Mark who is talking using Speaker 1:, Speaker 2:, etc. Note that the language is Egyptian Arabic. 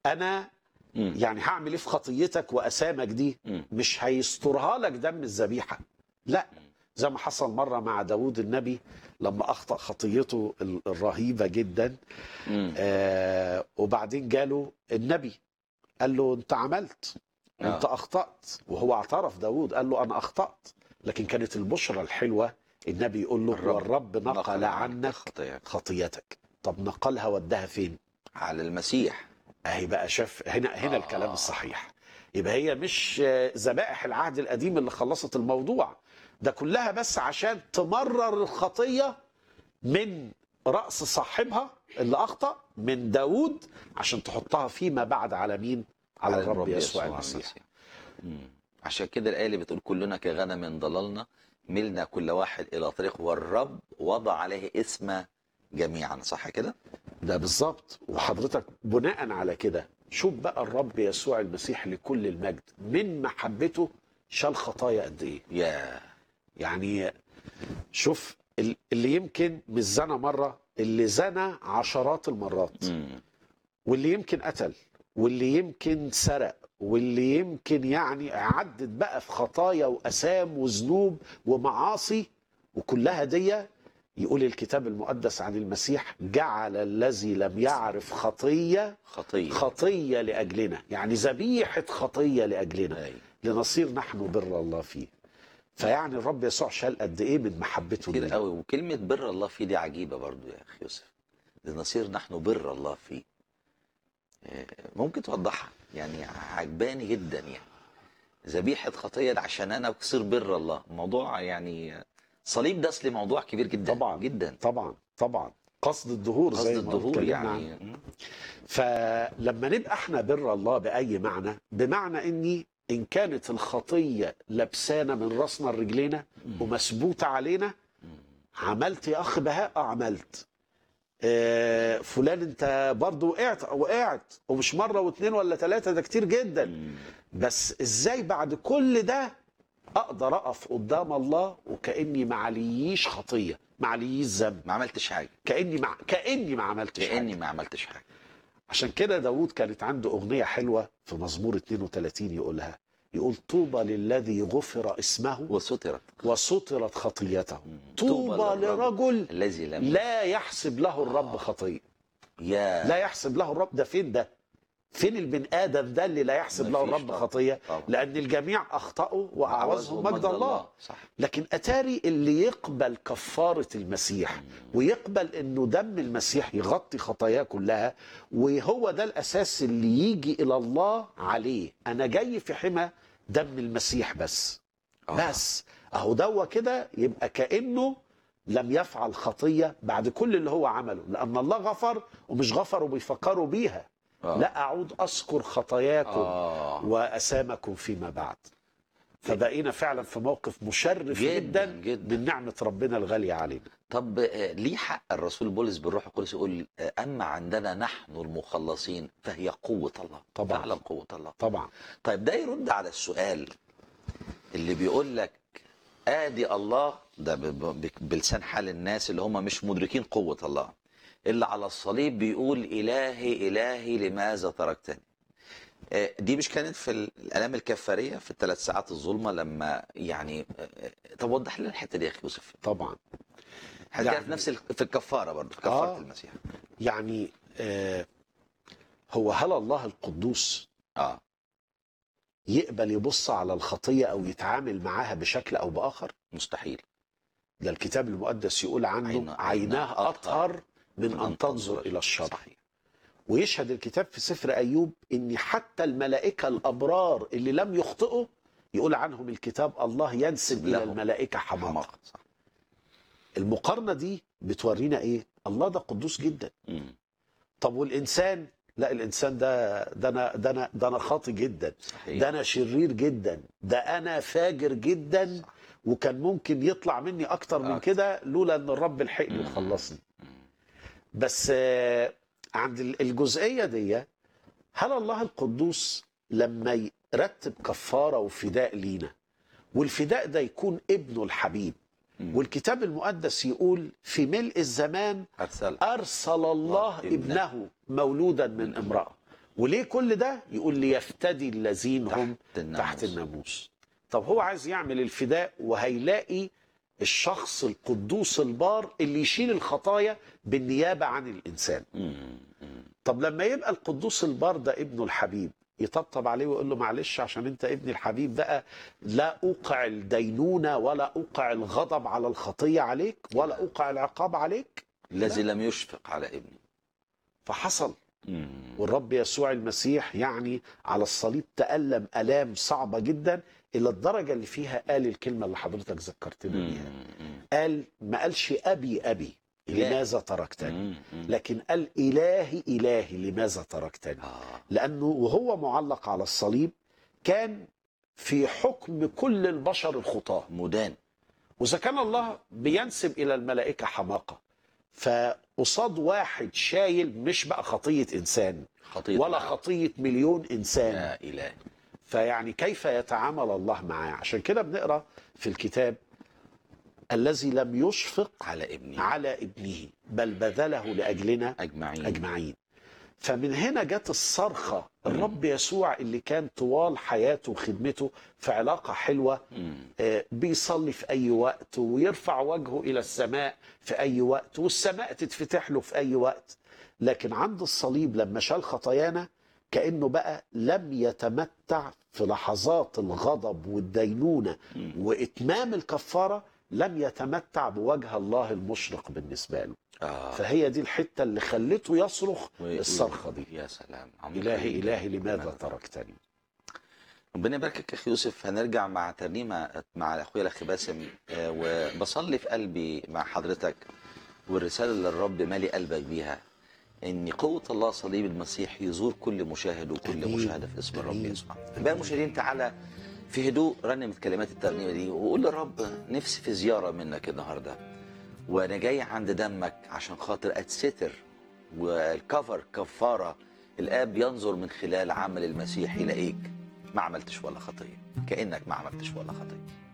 Speaker 1: انا
Speaker 2: مم.
Speaker 1: يعني هعمل ايه في خطيتك واسامك دي
Speaker 2: مم.
Speaker 1: مش هيسترها لك دم الذبيحه لا زي ما حصل مره مع داوود النبي لما اخطا خطيته ال- الرهيبه جدا
Speaker 2: مم.
Speaker 1: آه وبعدين جاله النبي قال له انت عملت
Speaker 2: آه.
Speaker 1: انت اخطات وهو اعترف داود قال له انا اخطات لكن كانت البشرى الحلوه النبي يقول له
Speaker 2: الرب
Speaker 1: والرب نقل عنك
Speaker 2: خطاياك
Speaker 1: خطيتك طب نقلها وداها فين
Speaker 2: على المسيح
Speaker 1: اهي بقى شاف هنا هنا
Speaker 2: آه.
Speaker 1: الكلام الصحيح يبقى هي مش آه، ذبائح العهد القديم اللي خلصت الموضوع ده كلها بس عشان تمرر الخطيه من راس صاحبها اللي اخطا من داود عشان تحطها فيما بعد على مين على, الرب يسوع المسيح
Speaker 2: مم. عشان كده الآية اللي بتقول كلنا كغنم ضللنا ملنا كل واحد إلى طريق والرب وضع عليه اسم جميعا صح كده؟
Speaker 1: ده بالظبط وحضرتك بناء على كده شوف بقى الرب يسوع المسيح لكل المجد من محبته شال خطايا قد ايه
Speaker 2: يا
Speaker 1: يعني شوف ال- اللي يمكن مش زنى مره اللي زنى عشرات المرات
Speaker 2: مم.
Speaker 1: واللي يمكن قتل واللي يمكن سرق واللي يمكن يعني عدت بقى في خطايا واسام وذنوب ومعاصي وكلها دي يقول الكتاب المقدس عن المسيح جعل الذي لم يعرف خطيه
Speaker 2: خطية
Speaker 1: خطيه لاجلنا يعني ذبيحه خطيه لاجلنا
Speaker 2: أي.
Speaker 1: لنصير نحن بر الله فيه فيعني الرب يسوع شال قد ايه من محبته
Speaker 2: كتير
Speaker 1: لينا
Speaker 2: قوي وكلمة بر الله فيه دي عجيبة برضو يا أخي يوسف لنصير نحن بر الله فيه آه، ممكن توضحها يعني عجباني جدا يعني ذبيحة خطية ده عشان أنا أصير بر الله موضوع يعني صليب ده أصلي موضوع كبير جدا
Speaker 1: طبعا.
Speaker 2: جدا
Speaker 1: طبعا طبعا قصد الدهور
Speaker 2: قصد
Speaker 1: زي ما
Speaker 2: الظهور
Speaker 1: اتكلمنا
Speaker 2: يعني
Speaker 1: عنه.
Speaker 2: مم.
Speaker 1: فلما نبقى احنا بر الله باي معنى بمعنى اني ان كانت الخطيه لبسانه من راسنا لرجلينا ومثبوته علينا عملت يا اخ بهاء آه عملت آه فلان انت برضو وقعت وقعت ومش مره واثنين ولا ثلاثه ده كتير جدا
Speaker 2: مم.
Speaker 1: بس ازاي بعد كل ده اقدر اقف قدام الله وكاني ما عليش خطيه ما عليش ذنب
Speaker 2: ما عملتش حاجة
Speaker 1: كاني مع كاني ما عملتش حاجه
Speaker 2: كأني ما عملتش حاجة
Speaker 1: عشان كده داود كانت عنده أغنية حلوة في مزمور 32 يقولها يقول طوبى للذي غفر اسمه
Speaker 2: وسترت
Speaker 1: وسترت خطيته
Speaker 2: مم.
Speaker 1: طوبى لرجل
Speaker 2: الذي لم
Speaker 1: لا يحسب له الرب خطية
Speaker 2: يا
Speaker 1: لا يحسب له الرب ده فين ده فين البن آدم ده اللي لا يحسب له
Speaker 2: مفيش
Speaker 1: الرب
Speaker 2: طبعا.
Speaker 1: خطية
Speaker 2: طبعا.
Speaker 1: لأن الجميع أخطأوا وأعوزهم مجد الله
Speaker 2: صح
Speaker 1: لكن أتاري اللي يقبل كفارة المسيح ويقبل انه دم المسيح يغطي خطاياه كلها وهو ده الاساس اللي يجي الى الله عليه انا جاي في حمى دم المسيح بس
Speaker 2: آه.
Speaker 1: بس اهو دوا كده يبقى كانه لم يفعل خطيه بعد كل اللي هو عمله لان الله غفر ومش غفر وبيفكروا بيها
Speaker 2: آه.
Speaker 1: لا اعود اذكر خطاياكم
Speaker 2: آه.
Speaker 1: واسامكم فيما بعد فبقينا فعلا في موقف مشرف
Speaker 2: جداً،
Speaker 1: جدا,
Speaker 2: جداً.
Speaker 1: من نعمه ربنا الغاليه علينا
Speaker 2: طب آه، ليه حق الرسول بولس بالروح القدس يقول آه، اما عندنا نحن المخلصين فهي قوه الله
Speaker 1: طبعاً.
Speaker 2: فعلا قوه الله
Speaker 1: طبعا
Speaker 2: طيب ده يرد على السؤال اللي بيقول لك ادي الله ده ب- ب- بلسان حال الناس اللي هم مش مدركين قوه الله اللي على الصليب بيقول الهي الهي لماذا تركتني آه، دي مش كانت في الالام الكفاريه في الثلاث ساعات الظلمه لما يعني آه، آه، طب وضح لنا الحته دي يا اخي يوسف
Speaker 1: طبعا
Speaker 2: هتلاقيها
Speaker 1: يعني-
Speaker 2: في نفس ال- في الكفاره برضه في كفاره
Speaker 1: آه.
Speaker 2: المسيح
Speaker 1: يعني آه هو هل الله القدوس
Speaker 2: اه
Speaker 1: يقبل يبص على الخطيه او يتعامل معاها بشكل او باخر
Speaker 2: مستحيل
Speaker 1: ده الكتاب المقدس يقول عنه
Speaker 2: عين-
Speaker 1: عيناه
Speaker 2: عيناه
Speaker 1: اطهر من ان تنظر الى الشر
Speaker 2: صحيح
Speaker 1: ويشهد الكتاب في سفر ايوب ان حتى الملائكه الابرار اللي لم يخطئوا يقول عنهم الكتاب الله ينسب الى
Speaker 2: لهم
Speaker 1: الملائكه حماقه
Speaker 2: حماقه صح
Speaker 1: المقارنه دي بتورينا ايه الله ده قدوس جدا
Speaker 2: مم.
Speaker 1: طب والانسان لا الانسان ده ده انا ده انا ده انا خاطي جدا
Speaker 2: صحيح
Speaker 1: ده انا شرير جدا ده انا فاجر جدا وكان ممكن يطلع مني اكتر من
Speaker 2: أكتر.
Speaker 1: كده لولا ان الرب لحقني
Speaker 2: مم.
Speaker 1: وخلصني بس آه، عند ال- الجزئيه دي هل الله القدوس لما يرتب كفاره وفداء لينا والفداء ده يكون ابنه الحبيب
Speaker 2: مم.
Speaker 1: والكتاب المقدس يقول في ملء الزمان
Speaker 2: ارسل
Speaker 1: أرسل الله
Speaker 2: الله ابنه.
Speaker 1: ابنه مولودا من امرأة وليه كل ده يقول ليفتدي الذين هم
Speaker 2: تحت الناموس.
Speaker 1: تحت الناموس طب هو عايز يعمل الفداء وهيلاقي الشخص القدوس البار اللي يشيل الخطايا بالنيابة عن الإنسان
Speaker 2: مم. مم.
Speaker 1: طب لما يبقى القدوس البار ده ابنه الحبيب يطبطب عليه ويقول له معلش عشان انت ابني الحبيب بقى لا اوقع الدينونه ولا اوقع الغضب على الخطيه عليك ولا اوقع العقاب عليك
Speaker 2: الذي لم يشفق على ابنه
Speaker 1: فحصل
Speaker 2: مم.
Speaker 1: والرب يسوع المسيح يعني على الصليب تألم ألام صعبة جدا إلى الدرجة اللي فيها قال الكلمة اللي حضرتك ذكرتنا بيها
Speaker 2: مم.
Speaker 1: قال ما قالش أبي أبي
Speaker 2: إله.
Speaker 1: لماذا تركتني
Speaker 2: مم. مم.
Speaker 1: لكن قال إلهي إلهي لماذا تركتني
Speaker 2: آه.
Speaker 1: لأنه وهو معلق على الصليب كان في حكم كل البشر الخطاة
Speaker 2: مدان
Speaker 1: وإذا كان الله بينسب إلى الملائكة حماقة فقصاد واحد شايل مش بقى خطية إنسان
Speaker 2: خطية
Speaker 1: ولا
Speaker 2: معه.
Speaker 1: خطية مليون إنسان
Speaker 2: يا إلهي
Speaker 1: فيعني كيف يتعامل الله معاه عشان كده بنقرأ في الكتاب الذي لم يشفق
Speaker 2: على ابني
Speaker 1: على ابنه بل بذله لأجلنا
Speaker 2: أجمعين
Speaker 1: أجمعين فمن هنا جت الصرخة الرب يسوع اللي كان طوال حياته وخدمته في علاقة حلوة
Speaker 2: مم.
Speaker 1: آه، بيصلي في أي وقت ويرفع وجهه إلى السماء في أي وقت والسماء تتفتح له في أي وقت لكن عند الصليب لما شال خطايانا كأنه بقى لم يتمتع في لحظات الغضب والدينونة وإتمام الكفارة لم يتمتع بوجه الله المشرق بالنسبة له
Speaker 2: آه.
Speaker 1: فهي دي الحتة اللي خلته يصرخ
Speaker 2: و-
Speaker 1: الصرخة دي
Speaker 2: يا سلام عميق
Speaker 1: إلهي
Speaker 2: جداً.
Speaker 1: إلهي لماذا تركتني
Speaker 2: ربنا يباركك يا اخي يوسف هنرجع مع ترنيمه مع اخويا الاخ باسم آه، وبصلي في قلبي مع حضرتك والرساله اللي الرب مالي قلبك بيها ان قوه الله صليب المسيح يزور كل مشاهد وكل
Speaker 1: آمين.
Speaker 2: مشاهده في اسم الرب
Speaker 1: آمين.
Speaker 2: يسوع بقى المشاهدين تعالى في هدوء رنم كلمات الترنيمه دي وقول للرب نفسي في زياره منك النهارده وانا جاي عند دمك عشان خاطر اتستر والكفر كفاره الاب ينظر من خلال عمل المسيح يلاقيك ما عملتش ولا خطيه كانك ما عملتش ولا خطيه